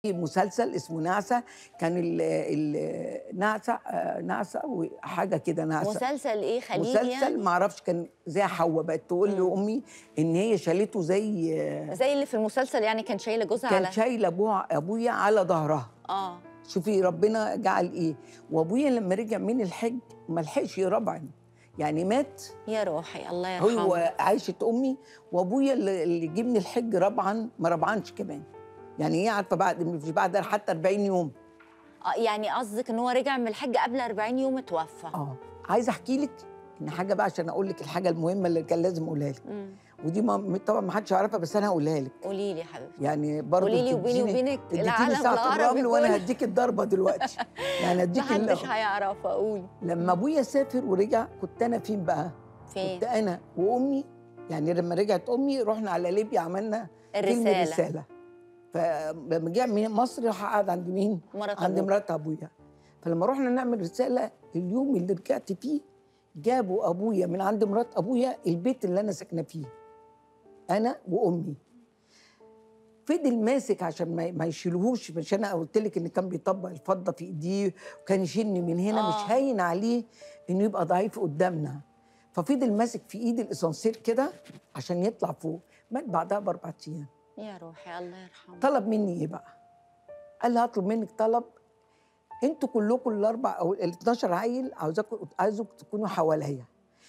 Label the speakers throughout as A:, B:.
A: مسلسل اسمه نعسة كان ال ال نعسة آه، نعسة وحاجة كده نعسة
B: مسلسل ايه خليجي
A: مسلسل
B: يعني؟
A: ما اعرفش كان زي حواء بقت تقول لامي ان هي شالته زي
B: زي اللي في المسلسل يعني كان شايله جوزها
A: كان
B: على
A: شايله ابوها ابويا على ظهرها
B: اه
A: شوفي ربنا جعل ايه وابويا لما رجع من الحج ما لحقش يربعني يعني مات
B: يا روحي الله يرحمه
A: هو عايشه امي وابويا اللي اللي جه من الحج ربعا ما ربعنش كمان يعني هي عارفه بعد مش بعد حتى 40 يوم
B: آه يعني قصدك ان هو رجع من الحج قبل 40 يوم اتوفى
A: اه عايزه احكي لك ان حاجه بقى عشان اقول لك الحاجه المهمه اللي كان لازم اقولها لك
B: مم.
A: ودي ما طبعا ما حدش يعرفها بس انا هقولها لك
B: قولي لي يا حبيبتي
A: يعني برضه
B: قولي لي وبيني
A: تديني-
B: وبينك
A: اديتيني
B: العالم
A: ساعه
B: العربي
A: الرمل وانا
B: كله.
A: هديك الضربه دلوقتي يعني هديك
B: محدش
A: ال-
B: هيعرفها قولي
A: لما ابويا سافر ورجع كنت انا فين بقى؟
B: فين
A: كنت انا وامي يعني لما رجعت امي رحنا على ليبيا عملنا فيلم
B: الرساله
A: رساله فلما جه من مصر راح قعد عند مين؟
B: مرات
A: عند
B: أبوك.
A: مرات ابويا فلما رحنا نعمل رساله اليوم اللي رجعت فيه جابوا ابويا من عند مرات ابويا البيت اللي انا ساكنه فيه انا وامي فضل ماسك عشان ما, ما يشيلهوش مش انا قلت لك ان كان بيطبق الفضه في ايديه وكان يشيلني من هنا
B: آه.
A: مش هاين عليه انه يبقى ضعيف قدامنا ففضل ماسك في ايد الاسانسير كده عشان يطلع فوق مات بعدها باربع ايام
B: يا روحي الله يرحمه
A: طلب مني ايه بقى؟ قال لي هطلب منك طلب انتوا كلكم الاربع او ال 12 عيل عاوزاكم عايزك تكونوا حواليا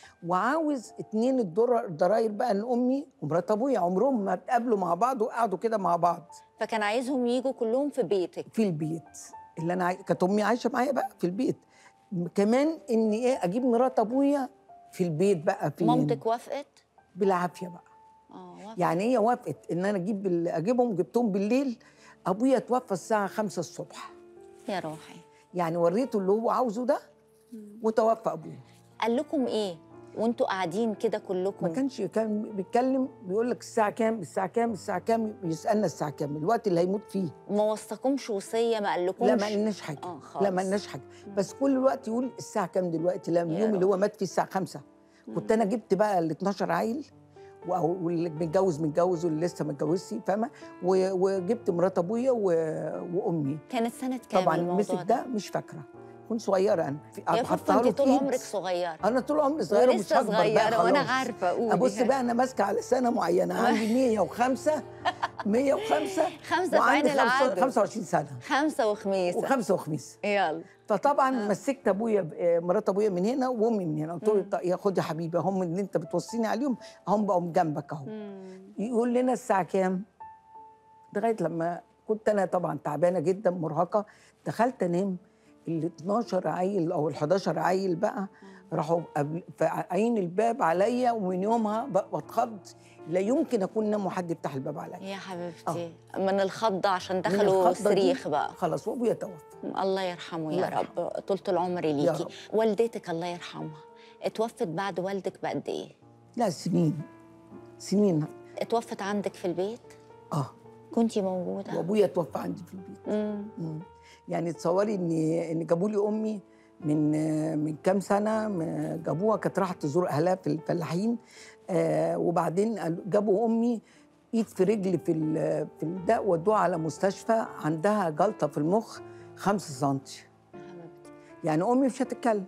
A: وعاوز اتنين الدر- الضراير بقى ان امي ومرات ابويا عمرهم ما اتقابلوا مع بعض وقعدوا كده مع بعض
B: فكان عايزهم يجوا كلهم في بيتك
A: في البيت اللي انا عاي... كانت امي عايشه معايا بقى في البيت م- كمان ان ايه اجيب مرات ابويا في البيت بقى في
B: مامتك وافقت
A: بالعافيه بقى
B: اه وافقت
A: يعني هي وافقت ان انا اجيب ال- اجيبهم جبتهم بالليل ابويا توفى الساعه 5 الصبح
B: يا روحي
A: يعني وريته اللي هو عاوزه ده وتوفى ابويا
B: قال لكم ايه وانتوا قاعدين كده
A: ما
B: كلكم
A: كانش كان بيتكلم بيقول لك الساعه كام الساعه كام الساعه كام بيسالنا الساعه كام الوقت اللي هيموت فيه
B: ما وصاكمش وصيه ما قالكمش
A: لا ما قلناش حاجه
B: اه
A: لا
B: خالص
A: ما قلناش حاجه بس كل الوقت يقول الساعه كام دلوقتي لا
B: يا
A: اليوم اللي هو مات فيه الساعه 5 كنت انا جبت بقى ال 12 عيل و- واللي متجوز متجوز واللي لسه ما اتجوزش فاهمه و- وجبت مرات ابويا و- وامي
B: كانت سنه كام
A: طبعا
B: الموضوع
A: مسك ده مش فاكره كنت صغيره انا في-
B: يا
A: حطها
B: فوفا
A: له
B: انت
A: في
B: طول
A: إيد.
B: عمرك صغيره
A: انا طول عمري صغيره ومش
B: ولسه
A: هكبر بقى
B: صغيره وانا
A: خلاص.
B: عارفه قولي
A: ابص بقى انا ماسكه على سنه معينه عندي 105 105
B: خمسه في عين
A: وعندي خمسة-
B: العقل
A: 25 سنه
B: خمسه وخميس
A: وخمسه وخميس
B: يلا
A: فطبعا مسكت ابويا ب- آه، مرات ابويا من هنا وامي من هنا قلت له طيب يا خد يا حبيبي هم اللي انت بتوصيني عليهم هم بقوا جنبك اهو يقول لنا الساعه كام لغايه لما كنت انا طبعا تعبانه جدا مرهقه دخلت انام ال 12 عيل او ال 11 عيل بقى راحوا قبل عين الباب عليا ومن يومها ب- بتخض لا يمكن اكون نام وحد يفتح الباب عليا
B: يا حبيبتي من الخضه عشان
A: من
B: دخلوا
A: الخضة دي
B: صريخ بقى
A: خلاص وابويا توفى
B: الله يرحمه
A: الله
B: يا رب طولة العمر ليكي
A: رب.
B: والدتك الله يرحمها اتوفت بعد والدك بقد ايه
A: لا سنين سنين
B: اتوفت عندك في البيت
A: اه
B: كنتي موجوده
A: وابويا توفى عندي في البيت
B: مم.
A: مم. يعني تصوري ان ان جابوا لي امي من من كام سنه م- جابوها كانت راحت تزور اهلها في الفلاحين آه وبعدين قالوا- جابوا امي ايد في رجل في ال- في الداء ودوها على مستشفى عندها جلطه في المخ 5 سم
B: يا حبيبتي
A: يعني امي مش هتتكلم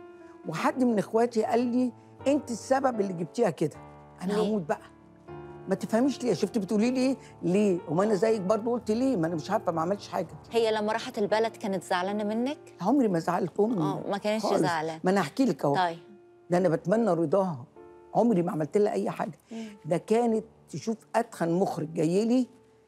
A: وحد من اخواتي قال لي انت السبب اللي جبتيها كده انا
B: ليه؟
A: هموت بقى ما تفهميش ليه شفت بتقولي لي ايه ليه وما انا زيك برضو قلت ليه ما انا مش عارفه ما عملتش حاجه
B: هي لما راحت البلد كانت زعلانه منك
A: عمري ما زعلت امي
B: اه ما كانتش
A: خالص.
B: زعلانه
A: ما انا احكي لك اهو
B: طيب
A: ده انا بتمنى رضاها عمري ما عملت لها اي حاجه ده كانت تشوف اتخن مخرج جاي لي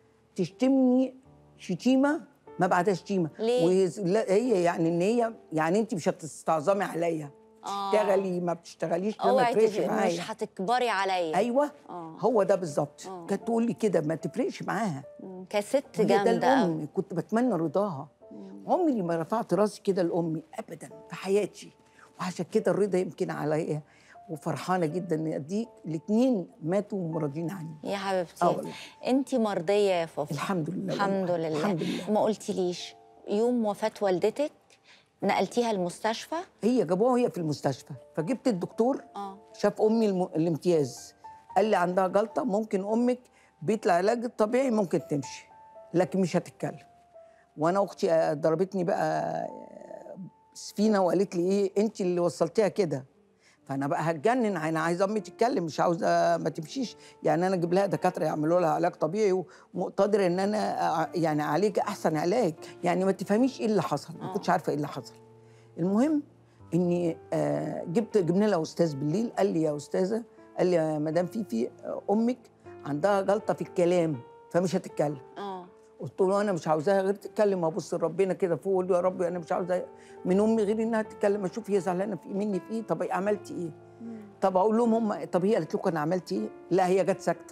A: تشتمني شتيمه ما بعدها شتيمه
B: ليه؟
A: وهي لا هي يعني ان هي يعني انت مش هتستعظمي عليا
B: آه.
A: تشتغلي ما بتشتغليش ده ما
B: اوعي
A: تفرقش
B: تبقي-
A: معايا
B: مش هتكبري عليا
A: ايوه
B: آه.
A: هو ده بالظبط
B: آه.
A: كانت تقول لي كده ما تفرقش معاها
B: مم. كانت ست
A: هي ده
B: جامده قوي
A: الام كنت بتمنى رضاها عمري ما رفعت راسي كده لامي ابدا في حياتي وعشان كده الرضا يمكن عليا وفرحانه جدا ان دي الاثنين ماتوا ومراضين عني
B: يا
A: اه
B: حبيبتي
A: والله
B: انت مرضيه يا فوفا
A: الحمد لله
B: الحمد
A: والله.
B: لله
A: الحمد لله
B: ما قلتليش يوم وفاه والدتك نقلتيها المستشفى
A: هي جابوها وهي في المستشفى فجبت الدكتور
B: اه
A: شاف امي الم... الامتياز قال لي عندها جلطه ممكن امك بيت العلاج الطبيعي ممكن تمشي لكن مش هتتكلم وانا اختي آه، ضربتني بقى آه، سفينه وقالت لي ايه انت اللي وصلتيها كده فانا بقى هتجنن انا عايزه امي تتكلم مش عاوزه ما تمشيش يعني انا اجيب لها دكاتره يعملوا لها علاج طبيعي ومقتدر ان انا آه، يعني اعالج احسن علاج يعني ما تفهميش ايه اللي حصل ما
B: آه.
A: كنتش عارفه ايه اللي حصل المهم اني آه، جبت جبنا لها استاذ بالليل قال لي يا استاذه قال لي يا مدام فيفي آه، امك عندها جلطه في الكلام فمش هتتكلم
B: اه
A: قلت له انا مش عاوزاها غير تتكلم ابص لربنا كده فوق اقول له يا رب انا مش عاوزه من امي غير انها تتكلم اشوف هي زعلانه في مني في ايه طب عملتي ايه طب اقول لهم هم طب هي قالت لكم انا عملت ايه لا هي جت ساكته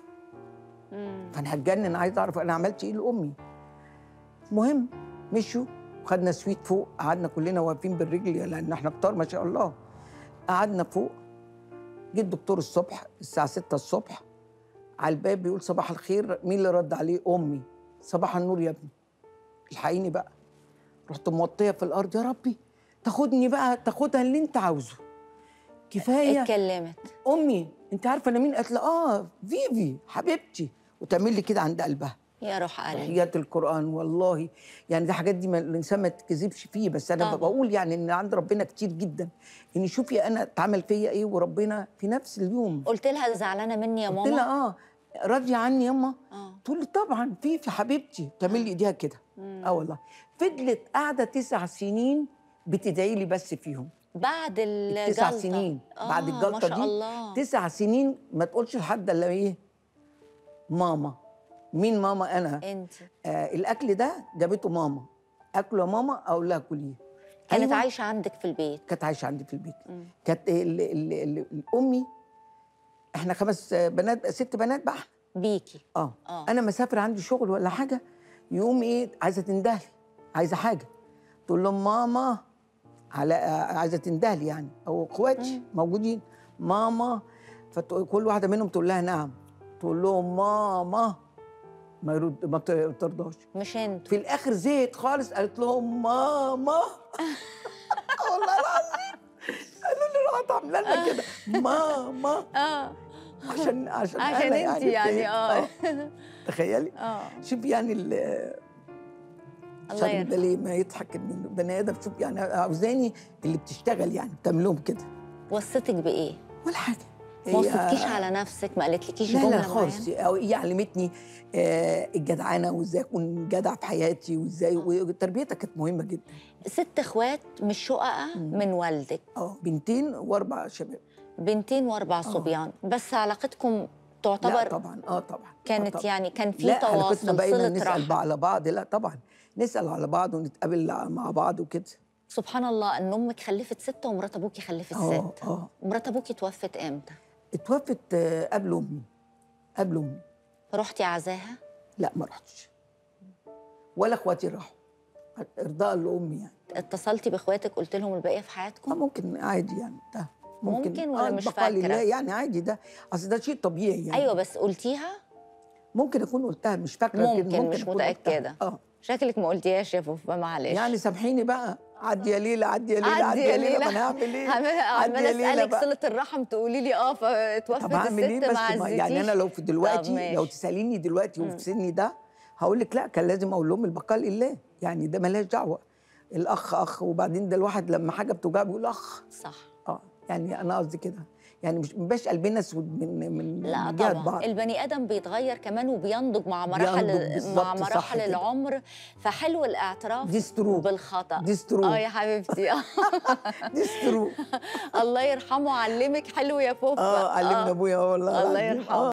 B: مم.
A: فانا هتجنن عايز اعرف انا عملت ايه لامي المهم مشوا خدنا سويت فوق قعدنا كلنا واقفين بالرجل لان احنا كتار ما شاء الله قعدنا فوق جه الدكتور الصبح الساعه 6 الصبح على الباب بيقول صباح الخير مين اللي رد عليه امي صباح النور يا ابني الحقيني بقى رحت موطيه في الارض يا ربي تاخدني بقى تاخدها اللي انت عاوزه كفايه
B: اتكلمت
A: امي انت عارفه انا مين قالت لي اه فيفي حبيبتي وتعمل لي كده عند قلبها
B: يا روح قلبي
A: تحيات القران والله يعني دي حاجات دي ما الانسان ما تكذبش فيه بس انا
B: طبعا.
A: بقول يعني ان عند ربنا كتير جدا ان شوفي انا اتعمل فيا ايه وربنا في نفس اليوم
B: قلت لها زعلانه مني يا
A: قلت
B: ماما
A: لها اه راضيه عني ياما
B: اه
A: تقول لي طبعا في في حبيبتي تعمل لي ايديها كده اه والله فضلت قاعده تسع سنين بتدعي لي بس فيهم
B: بعد الجلطه
A: تسع سنين بعد
B: آه،
A: الجلطه
B: ما شاء
A: دي
B: الله
A: تسع سنين ما تقولش لحد الا ايه ماما مين ماما انا
B: انت
A: آه الاكل ده جابته ماما اكله يا ماما اقول لها كليه
B: كانت
A: أيوة.
B: عايشه عندك في البيت
A: كانت عايشه عندي في البيت
B: مم.
A: كانت ال- ال- ال- امي احنا خمس بنات ست بنات بقى
B: بيكي
A: اه
B: اه
A: انا مسافر عندي شغل ولا حاجه يقوم ايه عايزه تندهلي عايزه حاجه تقول لهم ماما على آه، عايزه تندهلي يعني او اخواتي
B: مم.
A: موجودين ماما فكل واحده منهم تقول لها نعم تقول لهم ماما ما يرد ما ت- ترضاش
B: مش انتوا
A: في الاخر زهقت خالص قالت لهم ماما والله العظيم قالوا لي راحت عامله لنا كده ماما
B: اه
A: عشان عشان
B: عشان
A: أنا
B: انت يعني
A: فهمت.
B: اه
A: تخيلي
B: اه
A: شوف يعني ال-
B: الله
A: الشاب ده
B: يرحمه
A: ليه ما يضحك ان البني ادم شوف يعني عاوزاني اللي بتشتغل يعني بتعمل لهم كده
B: وصتك بايه؟
A: ولا حاجه
B: ما
A: هي-
B: وصتكيش على نفسك ما قالتلكيش
A: لا
B: جمله
A: لا خالص
B: معينة؟
A: او هي علمتني آه، الجدعنه وازاي اكون جدع في حياتي وازاي وتربيتها كانت مهمه جدا
B: ست اخوات مش شققه
A: مم.
B: من والدك
A: اه بنتين واربع شباب
B: بنتين واربع صبيان بس علاقتكم
A: لا
B: تعتبر
A: طبعا اه طبعا آه
B: كانت
A: طبعا.
B: يعني كان في
A: لا علاقتنا
B: تواصل
A: بقينا
B: صله
A: نسال
B: رحم
A: بقى على بعض لا طبعا نسال على بعض ونتقابل مع بعض وكده
B: سبحان الله ان امك خلفت سته ومرات ابوكي خلفت
A: اه
B: ست
A: اه
B: مرات ابوكي توفت امتى؟
A: اتوفت آه، قبل امي قبل امي
B: رحتي عزاها؟
A: لا ما رحتش ولا اخواتي راحوا ارضاء لامي يعني
B: اتصلتي باخواتك قلت لهم البقيه في
A: آه
B: حياتكم؟
A: ممكن عادي يعني ده ممكن,
B: ممكن ولا
A: آه
B: مش
A: البقاء لله
B: فاكرة؟
A: يعني عادي ده اصل ده شيء طبيعي يعني
B: ايوه بس قلتيها
A: ممكن اكون قلتها مش فاكره لكن
B: ممكن، مش
A: أكون قلتها.
B: متأكدة.
A: اه
B: شكلك ما قلتيهاش يا فوفا معلش
A: يعني سامحيني بقى عدي يا ليلى عدي يا ليلى
B: عدي يا ليلى.
A: ما انا هعمل ايه
B: عمالة
A: عدي
B: عمالة
A: يا ليلى
B: اسالك
A: بقى.
B: صله الرحم تقولي لي اه فتوفت
A: طب هعمل ايه
B: الست
A: بس
B: ما
A: ما يعني انا
B: عزتيش
A: لو في دلوقتي
B: ماشي.
A: لو تساليني دلوقتي
B: مم.
A: وفي سني ده هقول لك لا كان لازم اقول لهم البقاء لله يعني ده ملهاش دعوه الاخ اخ وبعدين ده الواحد لما حاجه بتوجعه بيقول اخ
B: صح
A: اه يعني انا قصدي كده يعني مش مبقاش قلبنا اسود من من
B: لا
A: من جهة
B: طبعا
A: بعض
B: البني ادم بيتغير كمان وبينضج مع مراحل
A: بينضج بالظبط،
B: مع
A: صح
B: مراحل
A: كده.
B: العمر فحلو الاعتراف
A: دي سترو
B: بالخطا
A: دي سترو
B: اه يا حبيبتي
A: دي سترو
B: الله يرحمه علمك حلو يا فوفا
A: اه علمنا ابويا والله
B: الله
A: العظيم.
B: يرحمه.
A: آه.